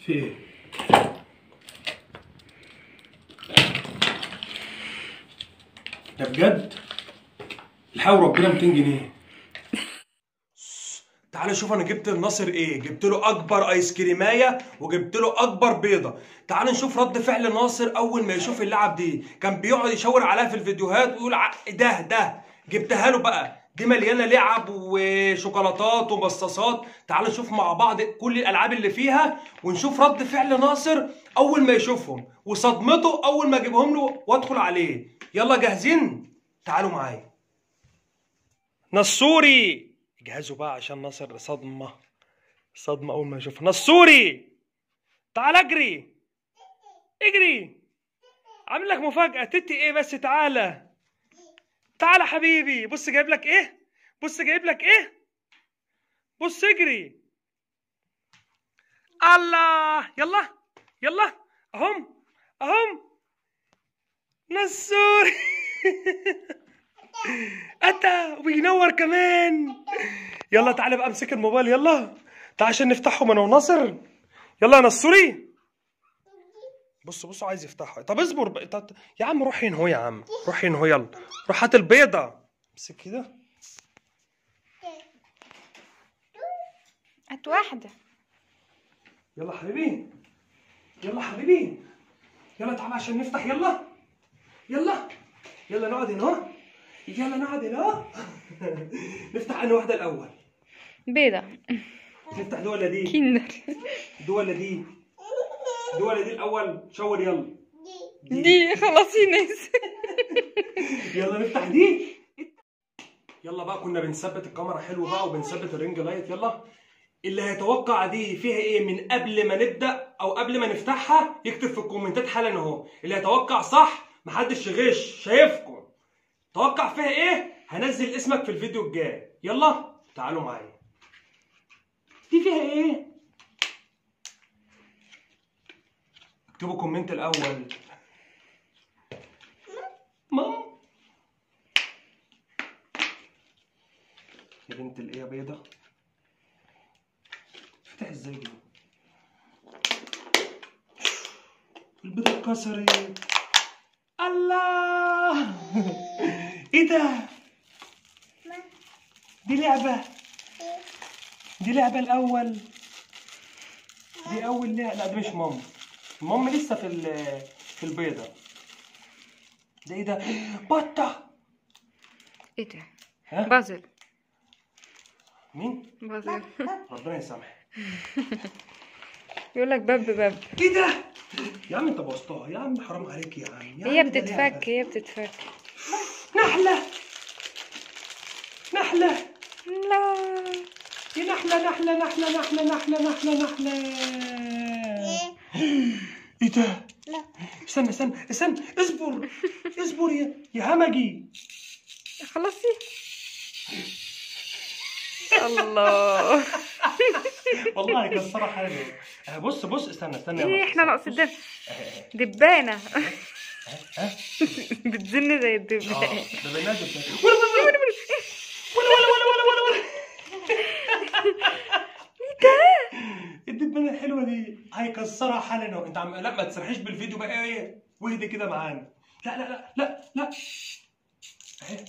في ايه؟ ده بجد؟ الحقوا ربنا 200 جنيه تعالى شوف انا جبت لناصر ايه جبت له اكبر ايس كريمايه وجبت له اكبر بيضه تعالى نشوف رد فعل ناصر اول ما يشوف اللعب دي كان بيقعد يشاور عليها في الفيديوهات ويقول ع- ده ده جبتها له بقى دي مليانه لعب وشوكولاتات ومصاصات تعالى نشوف مع بعض كل الالعاب اللي فيها ونشوف رد فعل ناصر اول ما يشوفهم وصدمته اول ما اجيبهم له وادخل عليه يلا جاهزين تعالوا معايا نصوري جهزوا بقى عشان ناصر صدمة صدمة أول ما يشوف نصوري تعال اجري اجري عامل لك مفاجأة تتي ايه بس تعالى تعالى حبيبي بص جايب لك ايه بص جايب لك ايه بص اجري الله يلا يلا اهم اهم نصوري اتى وينور كمان يلا تعالى بقى امسك الموبايل يلا تعال عشان نفتحهم انا وناصر يلا يا نصوري بص بص عايز يفتحها طب اصبر بقى. طب- يا عم روح هنا هو يا عم روح هنا هو يلا روح هات البيضه امسك كده هات واحدة يلا حبيبي يلا حبيبي يلا تعالى عشان نفتح يلا يلا يلا نقعد هنا اهو يلا نقعد هنا اهو نفتح انا واحده الاول بيضة نفتح دي ولا دي كيندر دي ولا دي دي ولا دي الاول شاور يلا دي خلاص ينس يلا نفتح دي يلا بقى كنا بنثبت الكاميرا حلو بقى وبنثبت الرينج لايت يلا اللي هيتوقع دي فيها ايه من قبل ما نبدا او قبل ما نفتحها يكتب في الكومنتات حالا اهو اللي هيتوقع صح محدش يغش شايفكم توقع فيها ايه هنزل اسمك في الفيديو الجاي يلا تعالوا معايا دي فيها ايه اكتبوا كومنت الاول ماما يا بنت الايه يا بيضة فتح ازاي دي البيضة اتكسرت الله ايه ده دي لعبة دي لعبة الأول دي أول لعبة لا دي مش ماما ماما لسه في ال- في البيضة ده ايه ده بطة ايه ده ها بازل مين بازل ربنا يسامحك يقول لك باب باب ايه ده يا عم انت بوظتها يا عم حرام عليك يا عم يا هي عم ده بتتفك لعبة. هي بتتفك نحلة نحلة لا يا نحلة نحلة نحلة نحلة نحلة نحلة نحلة ايه ده؟ استنى استنى استنى اصبر اصبر يا يا همجي خلصي الله والله كسرها حلو آه، بص بص استنى استنى يا ايه بص، احنا استنى. ناقص بص. الدم آه، دبانة ها بتزن زي اه الدبانة ده بنادم ده ولا ولا ولا ولا ولا ولا ولا الدبانه الحلوه دي هيكسرها حالا اهو انت عم لا ما تسرحيش بالفيديو بقى ايه واهدي كده معانا لا لا لا لا لا اهي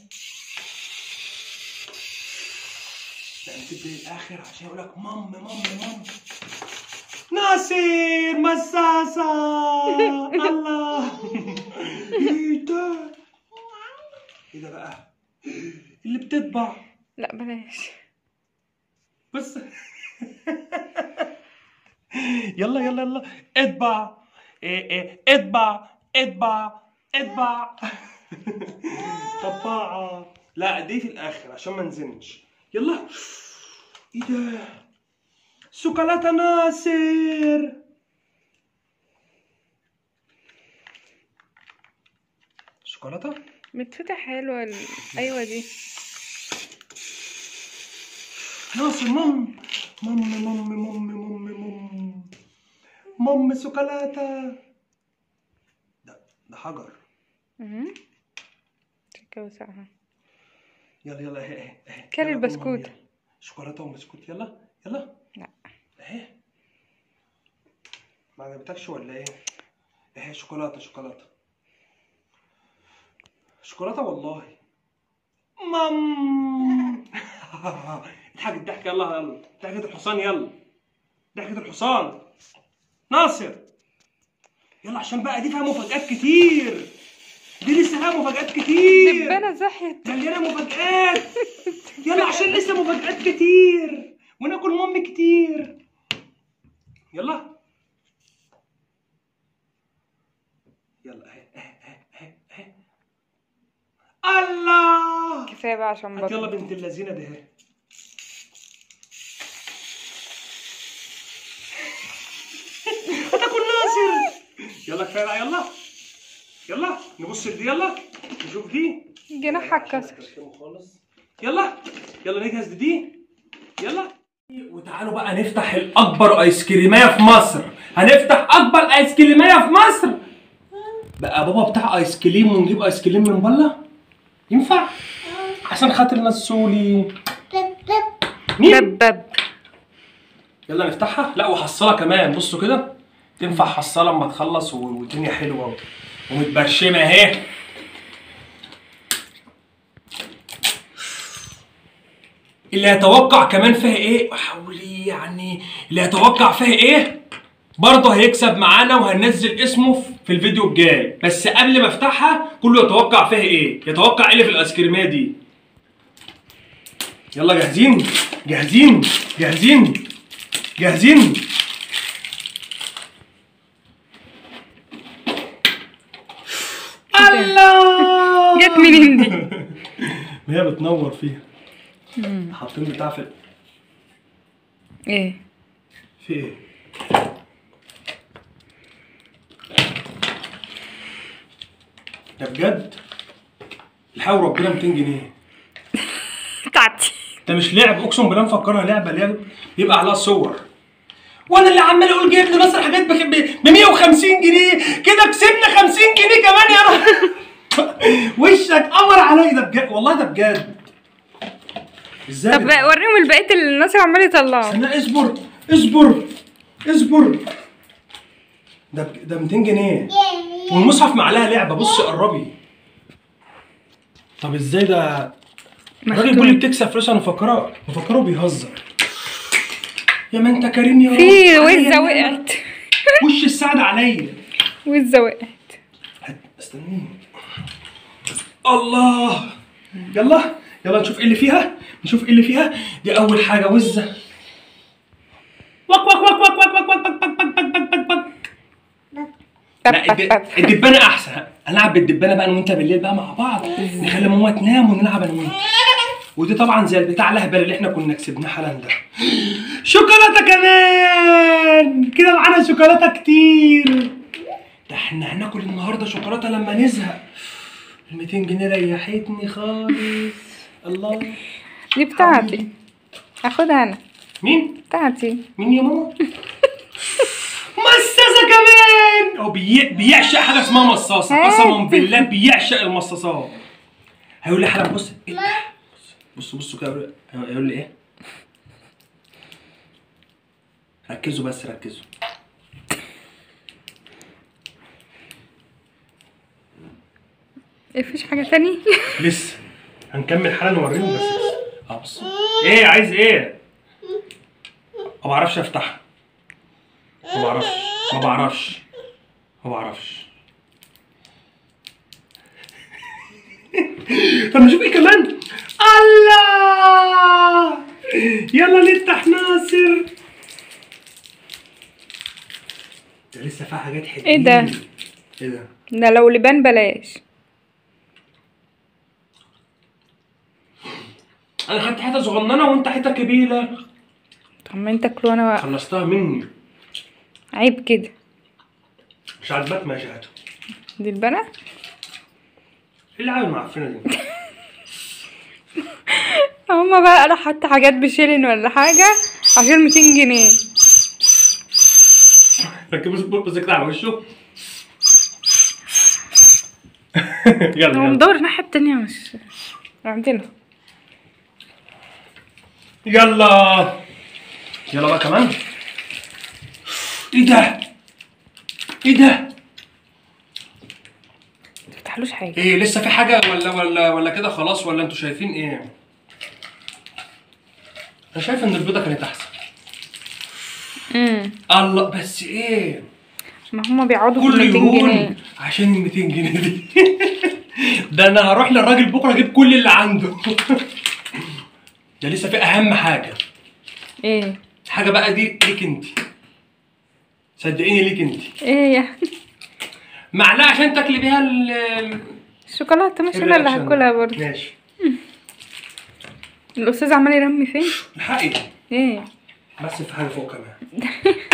لا نسيب للاخر عشان يقول لك مام مام مام ناصر مساسة الله ايه ده ايه ده بقى اللي بتطبع لا بلاش بس يلا يلا يلا اطبع إيه إيه اطبع اطبع اطبع طباعة لا دي في الاخر عشان ما نزنش يلا ايه ده شوكولاتة ناصر شوكولاتة بتفتح حلوة ال... ايوه دي ناصر مم مم مم مم مم مم مم شوكولاتة ده ده حجر اها شكا وسعها يلا يلا اهي اهي اهي كل يلا البسكوت. كل مرة. شوكولاتة وبسكوت يلا يلا لا اهي ما عجبتكش ولا ايه؟ ايه شوكولاته شوكولاته شوكولاته والله مام اضحك الضحك يلا يلا ضحكة الحصان يلا ضحكة الحصان ناصر يلا عشان بقى دي فيها مفاجآت كتير دي لسه فيها مفاجآت كتير دبانة زحيت مليانه مفاجآت يلا عشان لسه مفاجآت كتير وناكل مام كتير يلا يلا اهي اهي اهي اهي اهي الله كفاية بقى عشان هات يلا بطل بنت اللذينه دي اهي هتاكل ناصر يلا كفايه بقى يلا يلا نبص لدي يلا نشوف دي جناحها اتكسر خالص يلا يلا نجهز لدي يلا وتعالوا بقى نفتح الاكبر ايس كريميه في مصر هنفتح اكبر ايس كريميه في مصر بقى بابا بتاع ايس كريم ونجيب ايس كريم من بره ينفع عشان خاطر نسولي مين دبب يلا نفتحها لا وحصاله كمان بصوا كده تنفع حصاله اما تخلص و- والدنيا حلوه ومتبرشمه اهي اللي يتوقع كمان فيها ايه حولي يعني اللي يتوقع فيها ايه برضه هيكسب معانا وهننزل اسمه في الفيديو الجاي بس قبل ما افتحها كله يتوقع فيها ايه يتوقع ايه اللي في الايسكريميه دي يلا جاهزين جاهزين جاهزين جاهزين الله جت منين دي ما هي بتنور فيها حاطين بتاع في ايه في ايه ده بجد الحقوا ربنا 200 جنيه بتاعتي ده مش لعب اقسم بالله مفكرها لعبه لعب بيبقى عليها صور وانا اللي عمال اقول جايب لناصر حاجات ب 150 جنيه كده كسبنا 50 جنيه كمان يا رب وشك قمر عليا ده بجد والله ده بجد ازاي طب بقى وريهم البقية اللي الناس عمال يطلعوا استنى اصبر اصبر اصبر ده ب- ده 200 جنيه والمصحف معلها لعبه بصي قربي طب ازاي ده الراجل بيقول لي بتكسب فلوس انا مفكره مفكره بيهزر يا ما انت كريم يا رب في عليا وزة النعمة. وقعت وش السعد عليا وزة وقعت هات- استنيني الله يلا يلا نشوف ايه اللي فيها نشوف ايه اللي فيها دي اول حاجه وزه وك وك وك وك وك وك وك وك وك وك وك وك لا الد- الدبانه احسن هنلعب بالدبانه بقى انا وانت بالليل بقى مع بعض نخلي ماما تنام ونلعب انا وانت ودي طبعا زي البتاع الاهبل اللي احنا كنا كسبناه حالا ده شوكولاته كمان كده معانا شوكولاته كتير ده احنا هناكل النهارده شوكولاته لما نزهق ال 200 جنيه ريحتني خالص الله دي بتاعتي هاخدها انا مين بتاعتي مين يا ماما مصاصه كمان هو بي... بيعشق حاجه اسمها مصاصه هات. قسما بالله بيعشق المصاصات هيقول لي حالا بص إيه ده؟ بص بصوا كده هيقول- هيقول لي ايه ركزوا بس ركزوا مفيش حاجة تاني لسه هنكمل حالا نوريهم بس لسه اه بص ايه عايز ايه ما بعرفش افتحها ما بعرفش ما بعرفش ما بعرفش طب نشوف ايه كمان الله يلا نفتح ناصر ده لسه فيها حاجات حلوه إيه ده؟ ايه ده ده لو لبان بلاش انا خدت حته صغننه وانت حته كبيره طب ما انت كلوا انا واقفة. خلصتها مني عيب كده مش عاجباك ماشي هاتها دي البنا ايه العيال المعفنه دي هما بقى قالوا حتى حاجات بشيلن ولا حاجة عشان 200 جنيه ركبوا بص كده على وشه يلا هو يلا مدور الناحية التانية مش عندنا يلا يلا بقى كمان ايه ده ايه ده متفتحلوش حاجه ايه لسه في حاجه ولا ولا ولا كده خلاص ولا انتوا شايفين ايه انا شايف ان البيضه كانت احسن امم الله بس ايه ما هما بيقعدوا كل 200 يوم جنيه عشان ال 200 جنيه دي ده انا هروح للراجل بكره اجيب كل اللي عنده ده لسه في اهم حاجه ايه حاجه بقى دي ليك انت صدقيني ليك انت ايه يعني معلقه عشان تاكلي بيها ال الشوكولاته مش انا اللي الرياكشن. هاكلها برضه ماشي الاستاذ عمال يرمي فين الحقي ايه بس في حاجه فوق كمان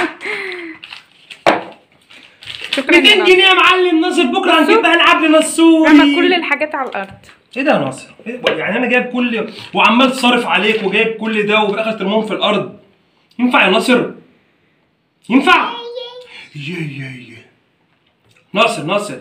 شكرا يا 200 ناصر. جنيه يا معلم ناصر بكره هنجيب بقى العاب لنصوري رمى كل الحاجات على الارض ايه ده يا ناصر؟ إيه ده؟ يعني انا جايب كل وعمال صارف عليك وجايب كل ده وفي الاخر ترميهم في الارض ينفع يا ناصر؟ ينفع؟ يا يا يا ناصر ناصر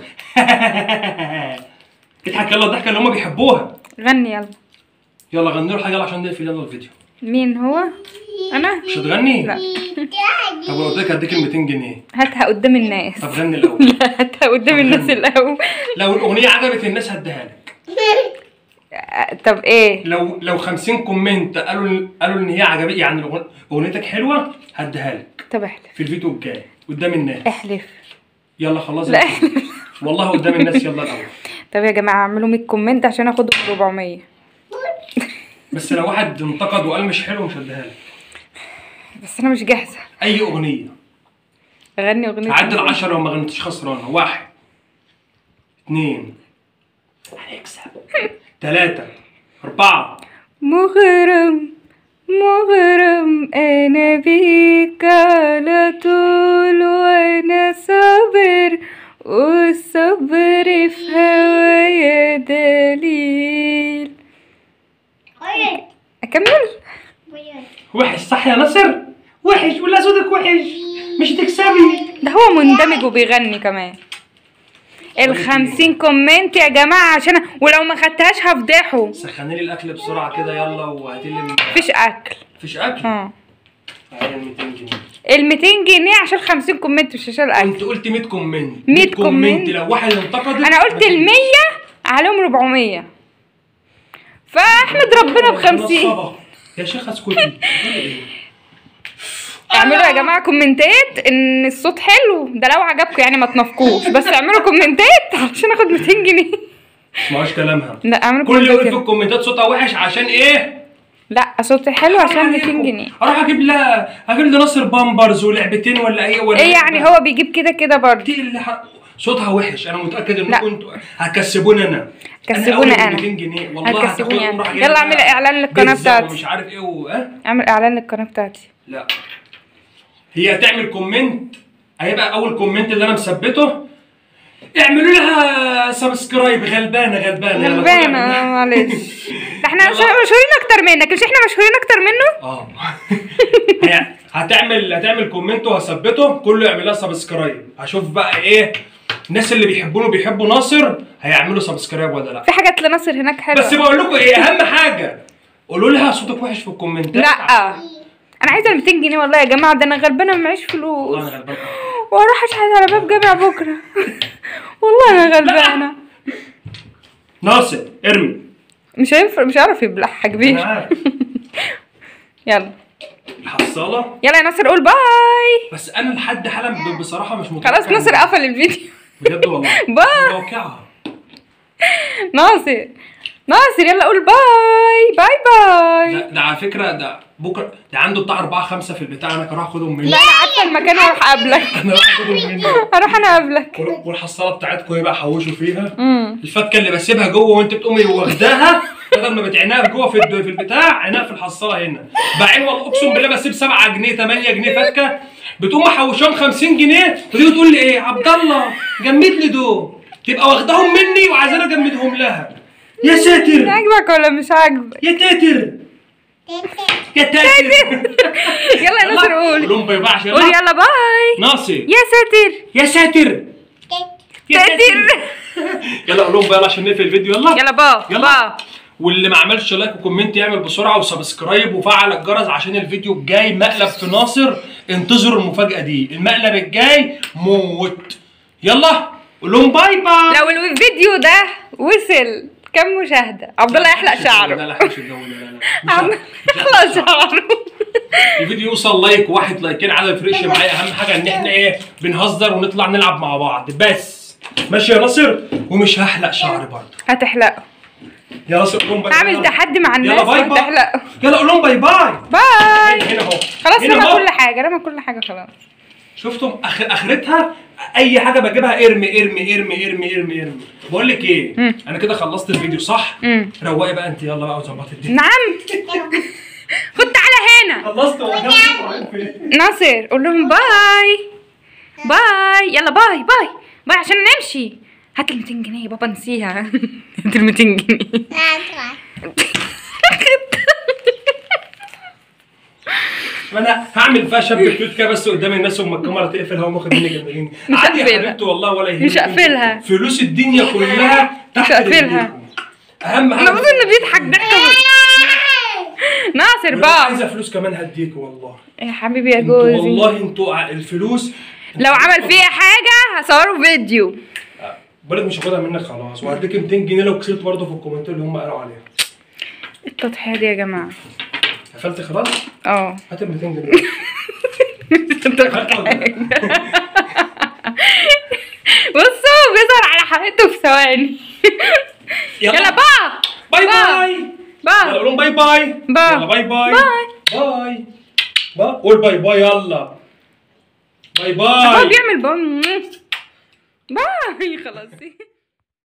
اضحك يلا الضحكه اللي هم بيحبوها غني يلا يلا غني له حاجه يلا عشان نقفل يلا الفيديو مين هو انا مش هتغني؟ لا طب لو قلت لك هديك ال 200 جنيه هاتها قدام الناس طب غني الاول لا هاتها قدام الناس الاول لو الاغنيه عجبت الناس هديها لك آه، طب ايه لو لو 50 كومنت قالوا قالوا ان هي عجبت يعني الأغن- اغنيتك حلوه هديها لك طب احلف في الفيديو الجاي قدام الناس احلف يلا خلاص لا والله قدام الناس يلا الاول طب يا جماعه اعملوا 100 كومنت عشان اخد 400 بس لو واحد انتقد وقال مش حلو مش هديها لك بس انا مش جاهزه اي اغنيه اغني اغنيه هعدل 10 لو ما غنيتش خسرانه واحد اثنين هنكسب ثلاثة أربعة مغرم مغرم انا بيك على طول وانا صابر والصبر في هوايا دليل اكمل وحش صح يا نصر وحش ولا صوتك وحش مش هتكسبي ده هو مندمج وبيغني كمان الخمسين كومنت يا جماعة عشان ولو ما خدتهاش هفضحه سخني لي الاكل بسرعه كده يلا وهاتي لي مفيش اكل مفيش اكل اه تعالى 200 جنيه ال 200 جنيه عشان 50 كومنت مش عشان الاكل انت قلت 100 كومنت 100 كومنت. لو واحد انتقدك انا قلت ال 100 عليهم 400 فاحمد ربنا ب 50 نصابة. يا شيخ اسكتي بتقولي ايه؟ اعملوا يا جماعة كومنتات ان الصوت حلو ده لو عجبكم يعني ما تنافقوش بس اعملوا كومنتات عشان اخد 200 جنيه اسمعوش كلامها لا اعملوا كل يقول في كومنتات الكومنتات صوتها وحش عشان ايه؟ لا صوتي حلو عشان 200 جنيه اروح اجيب لها اجيب لناصر بامبرز ولعبتين ولا ايه ولا ايه يعني هو بيجيب كده كده برضه دي اللي ح... صوتها وحش انا متاكد لا. انكم انتوا هتكسبوني انا كسبوني أول انا. 200 جنيه والله هتكسبوني هتاخدهم أنا. وأروح أجيب يلا لها اعمل إعلان للقناة بيتزا بتاعتي. ومش عارف ايه و... أه؟ اعمل اعلان للقناة بتاعتي لا هي هتعمل كومنت هيبقى اول كومنت اللي انا مثبته اعملوا لها سبسكرايب غلبانه غلبانه يلا غلبانة كلها. معلش ده احنا يلا. مش- مشهورين اكتر منك مش احنا مشهورين اكتر منه اه هي هتعمل هتعمل كومنت وهثبته كله يعمل لها سبسكرايب هشوف بقى ايه الناس اللي بيحبونه بيحبوا ناصر هيعملوا سبسكرايب ولا لا في حاجات لناصر هناك حلوة بس بقول لكم ايه اهم حاجه قولوا لها صوتك وحش في الكومنتات لا انا عايزه ال 200 جنيه والله يا جماعه ده انا غلبانه معيش والله فلوس انا غلبان واروح اشحت على باب جامع بكره والله انا غلبانه ناصر ارمي مش هينفع مش هعرف يبلعها انا كبير عارف يلا الحصاله يلا يا ناصر قول باي بس انا لحد حالا ب- بصراحه مش متوقع خلاص ناصر قفل الفيديو بجد والله باي. متوقعها ناصر ناصر يلا قول باي باي باي ده, ده على فكره ده بكره ده عنده بتاع اربعه خمسه في البتاع انا هروح اخدهم منه لا انا عارفه المكان واروح اقابلك انا هروح اخدهم منه هروح انا اقابلك وال- والحصاله بتاعتكم ايه بقى حوشوا فيها امم الفكه اللي بسيبها جوه وانت بتقومي واخداها بدل ما بتعينها جوه في الد- في البتاع عينها في الحصاله هنا بعدين والله اقسم بالله بسيب 7 جنيه 8 جنيه فكه بتقوم محوشاهم 50 جنيه وتيجي تقول لي ايه عبد الله جمد لي دول تبقى واخداهم مني وعايزاني اجمدهم لها يا ساتر عاجبك ولا مش عاجبك يا تاتر يا تاتر يلا يا ناصر قول قول باي باي عشان قول يلا باي ناصر يا ساتر يا ساتر يا ساتر يلا قول لهم بقى يلا عشان نقفل الفيديو يلا يلا با يلا. با واللي ما عملش لايك وكومنت يعمل بسرعه وسبسكرايب وفعل الجرس عشان الفيديو الجاي مقلب في ناصر انتظروا المفاجاه دي المقلب الجاي موت يلا قول لهم باي باي لو الفيديو ده وصل كام مشاهده عبد الله يحلق لا شعره لا مش الجو لا لا لا مش عم- ه- مش يحلق شعره الفيديو يوصل لايك واحد لايكين عدد يفرقش معايا اهم حاجه ان احنا ايه بنهزر ونطلع نلعب مع بعض بس ماشي يا ناصر ومش هحلق شعري برضه هتحلقه يا ناصر قول لهم باي هعمل تحدي مع الناس يلا باي باي وهتحلقه يلا قول لهم باي باي باي هنا اهو خلاص هنا رمى أهو. كل حاجه رمى كل حاجه خلاص شفتم آخر اخرتها اي حاجه بجيبها ارمي ارمي ارمي ارمي ارمي ارمي بقول لك ايه مم. انا كده خلصت الفيديو صح مم. روقي بقى انت يلا بقى وظبطي الدنيا نعم خد تعالى هنا خلصت ولا فين ناصر قول لهم باي باي يلا باي باي باي عشان نمشي هات ال 200 جنيه بابا نسيها هات ال 200 جنيه ما انا هعمل فيها شاب كيوت كده بس قدام الناس وما الكاميرا تقفل هو واخد مني جنبين مش عادي يا هقفلها. حبيبتي والله ولا يهمك مش هقفلها. فلوس الدنيا كلها تحت مش هقفلها. رجليكم. اهم حاجه المفروض انه بيضحك ضحكه ناصر ولو بابا عايزه فلوس كمان هديك والله يا حبيبي يا انتوا جوزي والله انتوا ع- الفلوس لو عمل فيها حاجه هصوره فيديو بلد مش هاخدها منك خلاص وهديك 200 جنيه لو كسبت برضه في الكومنتات اللي هم قالوا عليها التضحيه دي يا جماعه قفلت خلاص اه هات ال 200 جنيه قفلت ولا لا؟ بصوا بيظهر على حقيقته في ثواني يلا با باي با. باي يلا با قول لهم باي باي باي. يلا باي باي باي. باي باي قول باي باي يلا باي هو باي بيعمل با باي خلاص